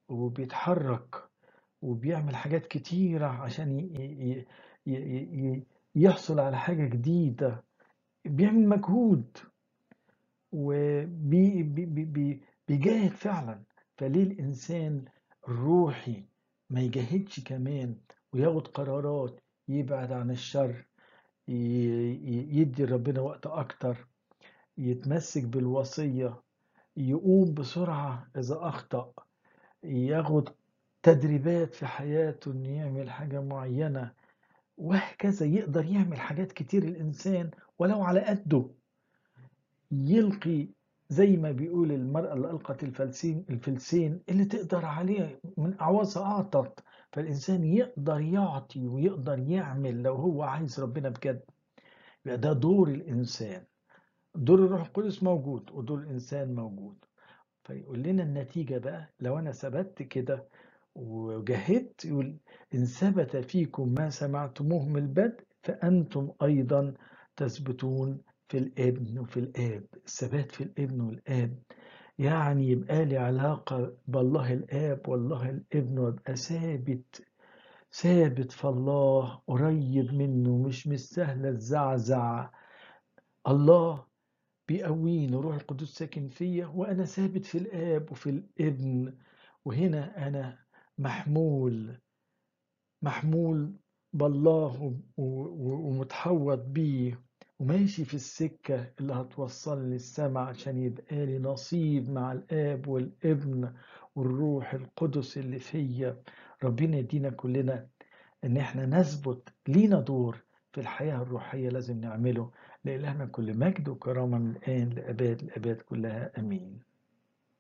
وبيتحرك وبيعمل حاجات كتيرة عشان ي- ي- ي- ي- يحصل على حاجة جديدة بيعمل مجهود وبيجاهد فعلا فليه الإنسان الروحي ما يجاهدش كمان وياخد قرارات يبعد عن الشر ي- ي- يدي ربنا وقت أكتر يتمسك بالوصية يقوم بسرعة إذا أخطأ ياخد تدريبات في حياته إنه يعمل حاجة معينة وهكذا يقدر يعمل حاجات كتير الإنسان ولو على قده يلقي زي ما بيقول المرأة اللي ألقت الفلسين الفلسين اللي تقدر عليه من أعوازها أعطت فالإنسان يقدر يعطي ويقدر يعمل لو هو عايز ربنا بجد يبقى ده دور الإنسان دور الروح القدس موجود ودور الإنسان موجود فيقول لنا النتيجة بقى لو أنا ثبت كده وجاهدت يقول إن ثبت فيكم ما سمعتموه من البدء فأنتم أيضا تثبتون في الابن وفي الآب الثبات في الابن والآب يعني يبقى لي علاقة بالله الآب والله الابن وابقى ثابت ثابت في الله قريب منه مش مش سهل الزعزع الله بيقويني روح القدس ساكن فيا وانا ثابت في الاب وفي الابن وهنا انا محمول محمول بالله و- و- ومتحوط بيه وماشي في السكة اللي هتوصلني للسماء عشان يبقى لي نصيب مع الآب والابن والروح القدس اللي فيا ربنا يدينا كلنا إن إحنا نثبت لينا دور في الحياة الروحية لازم نعمله لإلهنا كل مجد وكرامة من الآن لأباد الأباد كلها أمين